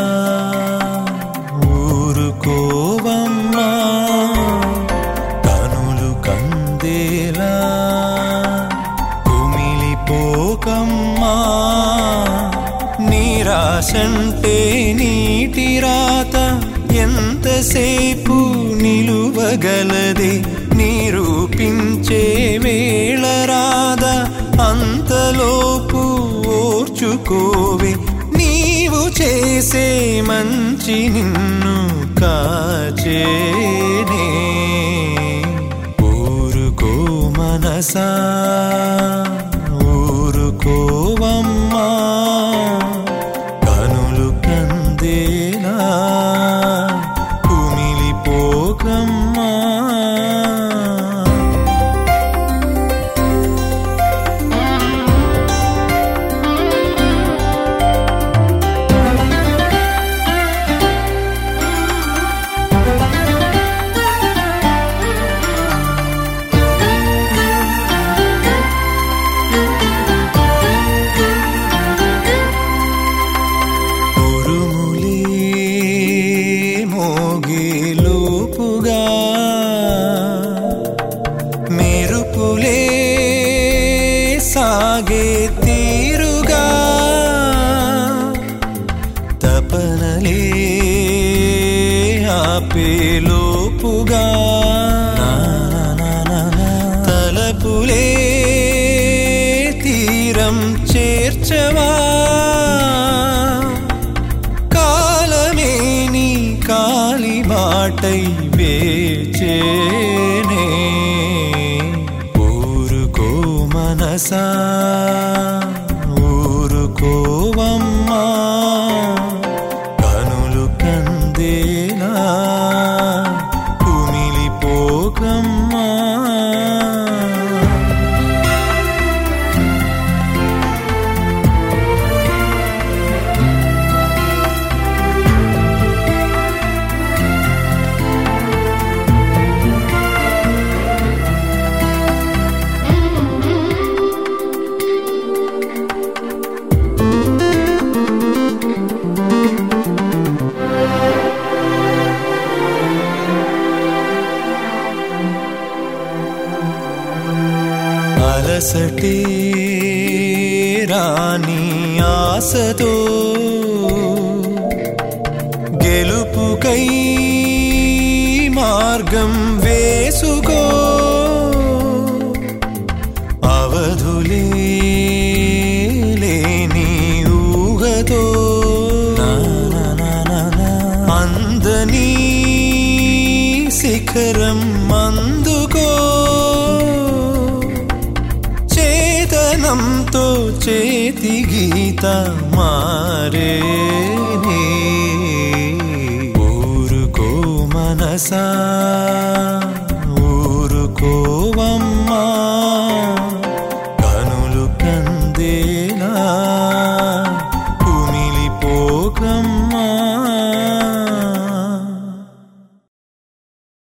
ఊరుకోవమ్మా కనులు కందేలా కుమిలిపోకమ్మా నీరాశంటే నీటి రాత ఎంతసేపు నిలువగలదే నిరూపించే వేళ రాదా అంతలోపు ఓర్చుకోవే నీవు చేసే మంచి నిన్ను కాచేనే ఊరుకో మనసా ఊరుకోవమ్మా కనులు కందేలా కుమిలిపోకమ్మా ఉరుములే మోగిలోపుగా మెరుపులే సాగే తీరుగా తపనలే ఆపేలోపుగా తలపులే తీరం చేర్చవా కాలమే నీ కాలి బాటై వేచేనే ఊరుకో మనసా ఊరుకోవమ్మా కనులు కందేలా కుమిలిపోకమ్మా అలసటే రాని ఆశతో గెలుపుకై మార్గం వేసుకో అవధులే లేని ఊహతో అందని శిఖరం అందుకో చేతనంతో చేతి గీత మారే ఊరుకో మనసా